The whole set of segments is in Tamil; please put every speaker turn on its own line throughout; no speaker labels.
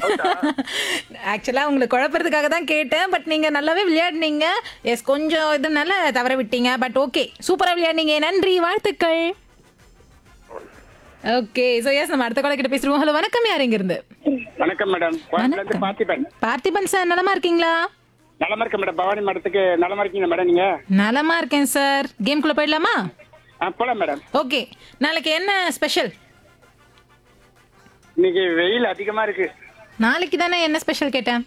ஆக்சுவலா உங்களுக்கு குழப்பறதுக்காக தான் கேட்டேன் பட் நீங்க நல்லாவே விளையாடுனீங்க எஸ் கொஞ்சம் இதனால தவற விட்டீங்க பட் ஓகே சூப்பரா விளையாடுனீங்க நன்றி வாழ்த்துக்கள் ஓகே சோ எஸ் நம்ம அடுத்த கால கிட்ட பேசுறோம் ஹலோ வணக்கம் யார் இங்க இருந்து
வணக்கம் மேடம் கோயம்புல இருந்து
வணக்கம்.
பார்த்திபன்
பார்த்திபன் சார் நலமா இருக்கீங்களா
நலமா இருக்க மேடம் பவானி மடத்துக்கு நலமா இருக்கீங்க மேடம் நீங்க
நலமா இருக்கேன் சார் கேம்குள்ள போயிடலாமா
ஆ போலாம் மேடம்
ஓகே நாளைக்கு என்ன ஸ்பெஷல்
இன்னைக்கு வெயில் அதிகமா இருக்கு
நாளைக்கு தானே என்ன ஸ்பெஷல் கேட்டேன்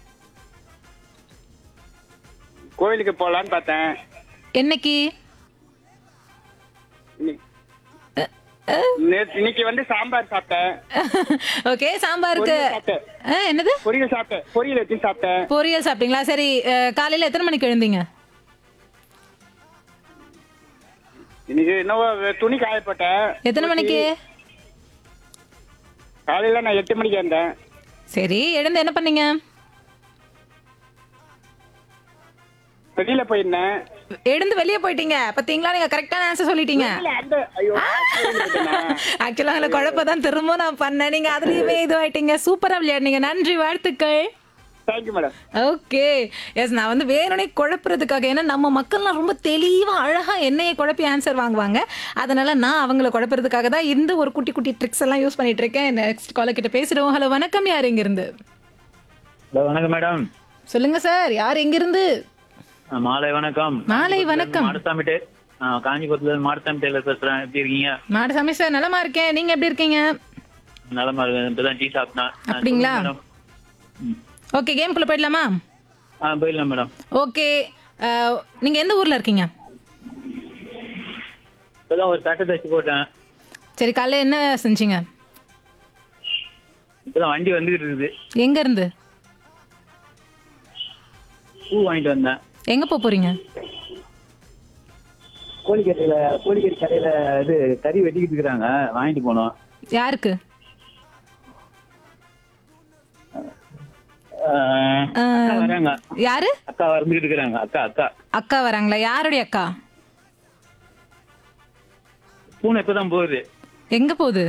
கோயிலுக்கு போலான்னு பார்த்தேன்
என்னைக்கு
இன்னைக்கு- நேத்து- இன்னைக்கு வந்து சாம்பார் சாப்பிட்டேன்
ஓகே சாம்பாருக்கு
பொரியல் சாப்பிட்டேன்.
ஆ, என்னது
பொரியல் சாப்பிட்டேன் பொரியல் வச்சு சாப்பிட்டேன்
பொரியல் சாப்பிட்டீங்களா சரி அஹ், காலையில எத்தனை மணிக்கு எழுந்தீங்க
இன்னைக்கு என்னவோ துணி காய போட்டேன்
எத்தனை மணிக்கு
காலையில நான் எட்டு மணிக்கு இருந்தேன்
சரி எழுந்து என்ன பண்ணீங்க
வெளியில போயிருந்தேன்
எழுந்து வெளியே போயிட்டீங்க பாத்தீங்களா நீங்க கரெக்டான ஆன்சர் சொல்லிட்டீங்க
இல்ல, அந்த ஐயோ
ஆக்சுவலா அதுல குழப்பம் திரும்ப நான் பண்ணேன் நீங்க அதுலயுமே இதுவாயிட்டீங்க சூப்பரா விளையாடுனீங்க நன்றி வாழ்த்துக்கள்
தேங்க்யூ மேடம்
ஓகே எஸ் நான் வந்து வேணும்னே குழப்புறதுக்காக ஏன்னா நம்ம மக்கள்லாம் ரொம்ப தெளிவா அழகா என்னைய குழப்பி ஆன்சர் வாங்குவாங்க அதனால நான் அவங்கள குழப்புறதுக்காக தான் இந்த ஒரு குட்டி குட்டி ட்ரிக்ஸ் எல்லாம் யூஸ் பண்ணிட்டு இருக்கேன் நெக்ஸ்ட் கால கிட்ட பேசுறோம் ஹலோ வணக்கம் யார் எங்க இருந்து
ஹலோ வணக்கம் மேடம்
சொல்லுங்க சார் யார் எங்க இருந்து
ஆ, மாலை வணக்கம்
மாலை வணக்கம்.
மாடசாமி டே ஆ, காஞ்சிபுரத்துல இருந்து மாடசாமி டேலர் பேசுறேன் எப்படி இருக்கீங்க
மாடசாமி சார் நலமா இருக்கேன் நீங்க எப்படி இருக்கீங்க
நலமா இருக்கு இப்பதான் டீ சாப்பிட்டேன் ஆ,
அப்படிங்களா?
சொல்லுங்க மேடம். ம்.
ஓகே கேம்குள்ள போயிடலாமா
ஆ போயிடலாம் மேடம்
ஓகே நீங்க எந்த ஊர்ல இருக்கீங்க
இப்பதான் ஒரு சட்டை தச்சு போட்டேன்
சரி காலைல என்ன செஞ்சீங்க
இப்பதான் வண்டி வந்துகிட்டு இருக்குது
எங்க இருந்து
பூ வாங்கிட்டு வந்தேன்
எங்க போக போறீங்க
கோழிக்கரையில கோழிக்கறி கடையில இது கறி வெட்டிக்கிட்டு இருக்கிறாங்க வாங்கிட்டு போனோம்
யாருக்கு
ஆ, அக்கா வராங்க
யாரு
அக்கா வந்துகிட்டு இருக்கிறாங்க அக்கா அக்கா
அக்கா வராங்களா யாருடைய அக்கா
பூனை இப்பதான் போகுது
எங்க போகுது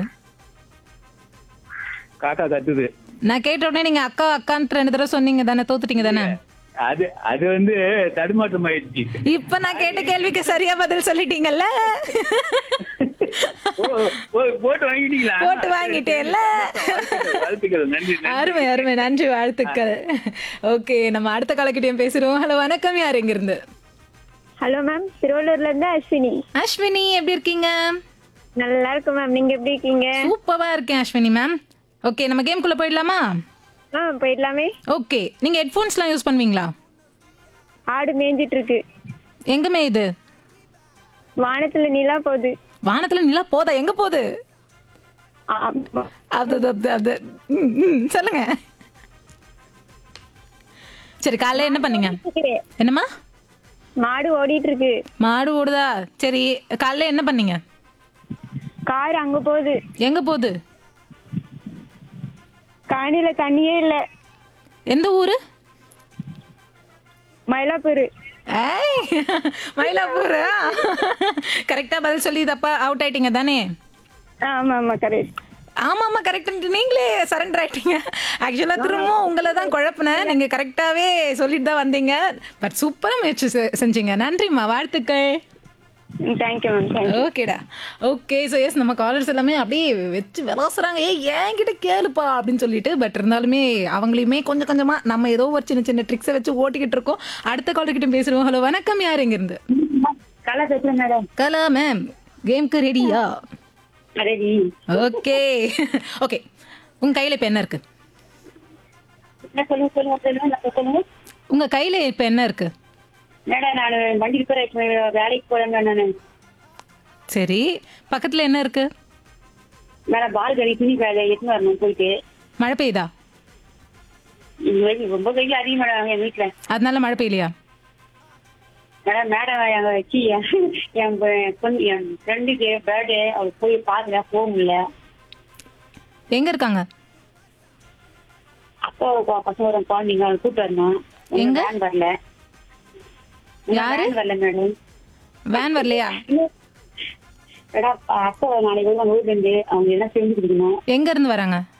காக்கா கத்துது
நான் கேட்ட உடனே நீங்க அக்கா அக்கான்னு ரெண்டு தடவை சொன்னீங்க தானே தோத்துட்டீங்க தானே
அது அது வந்து தடுமாற்றம் ஆயிடுச்சு
இப்ப நான் கேட்ட கேள்விக்கு சரியா பதில் சொல்லிட்டீங்கல்ல
ஓ, ஓ, போட்டு வாங்கிட்டீங்களா
போட்டு வாங்கிட்டேல்ல
வாழ்த்துக்கள் நன்றி நன்றி.
அருமை அருமை நன்றி வாழ்த்துக்கள் ஓகே நம்ம அடுத்த காலக்கிட்டையும் பேசுறோம் ஹலோ வணக்கம் யார் எங்க இருந்து
ஹலோ மேம் திருவள்ளூர்ல இருந்து அஸ்வினி
அஸ்வினி எப்படி இருக்கீங்க
நல்லா இருக்கு மேம் நீங்க எப்படி இருக்கீங்க
சூப்பரா இருக்கேன் அஸ்வினி மேம் ஓகே நம்ம கேம்குள்ள போயிடலாமா
ஆ போயிடலாமே
ஓகே நீங்க ஹெட்ஃபோன்ஸ்லாம் யூஸ் பண்ணுவீங்களா
ஆடு மேய்ஞ்சிட்டு இருக்கு
எங்கமே இது
வானத்துல நிலா போகுது
வானத்துல நிலா போதா எங்க போகுது
ஆமா.
அது அது, அது, அது ம், ம், சொல்லுங்க சரி காலைல என்ன பண்ணீங்க என்னம்மா
மாடு ஓடிட்டு இருக்கு
மாடு ஓடுதா சரி காலைல என்ன பண்ணீங்க
கார் அங்க போகுது
எங்க போகுது
காணியில தண்ணியே இல்ல
எந்த ஊரு
மயிலாப்பூர்
ஏய் மயிலாப்பூரா கரெக்டா பதில் சொல்லி தப்பா அவுட் ஆயிட்டீங்க தானே
ஆமா ஆமா கரெக்ட்
ஆமா ஆமா கரெக்ட் நீங்களே சரண்டர் ஆயிட்டீங்க ஆக்சுவலா திரும்பவும் உங்களை தான் குழப்பினேன் நீங்க கரெக்டாவே சொல்லிட்டு தான் வந்தீங்க பட் சூப்பரா முயற்சி செ- செஞ்சீங்க நன்றிம்மா வாழ்த்துக்கள்
தேங்க்யூ மேம் தேங்க்யூ
ஓகேடா ஓகே ஸோ எஸ் நம்ம காலர்ஸ் எல்லாமே அப்படியே வச்சு விளாசுறாங்க ஏய் என்கிட்ட கேளுப்பா அப்படின்னு சொல்லிட்டு பட் இருந்தாலுமே அவங்களையுமே கொஞ்சம் கொஞ்சமா நம்ம ஏதோ ஒரு சின்ன சின்ன ட்ரிக்ஸை வச்சு ஓட்டிக்கிட்டு இருக்கோம் அடுத்த காலர் கிட்ட பேசுறோம் ஹலோ வணக்கம் யார் எங்க இருந்து
கலா பேசுறேன் மேடம்
கலா மேம் கேம்க்கு ரெடியா
ரெடி
ஓகே ஓகே உங்க கையில இப்ப என்ன இருக்கு
சொல்லுங்க சொல்லுங்க சொல்லுங்க சொல்லுங்க
உங்க கையில இப்ப என்ன இருக்கு
மேடம் நான் வண்டிக்கு போறேன் இப்ப வேலைக்கு போறேன் நானு
சரி பக்கத்துல என்ன இருக்கு
மேடம் பால் கறி துணி வேலை எடுத்துன்னு வரணும் போயிட்டு
மழை பெய்யுதா
வெயில் ரொம்ப வெயில் அதிகம் மேடம் என் வீட்டுல
அதனால மழை பெய்யலையா
மேடம் மேடம் எங்க வச்சு என் பொ- பொண்ணு என் ஃப்ரெண்டுக்கு பர்த்டே அவளுக்கு போய் பாக்கல போக முடியல
எங்க இருக்காங்க
அப்போ ப- பசங்க ஒரு குழந்தைங்க அவளை கூப்பிட்டு வரணும் உங்க
எங்க?
van வரல உங்க
யாரு?
van வரல மேடம்
வேன் வரலையா
மேடம் அப்போ நாளைக்கு வருவாங்க ஊர்ல இருந்து அவங்க எல்லாம் செஞ்சு கொடுக்கணும்
எங்க இருந்து வராங்க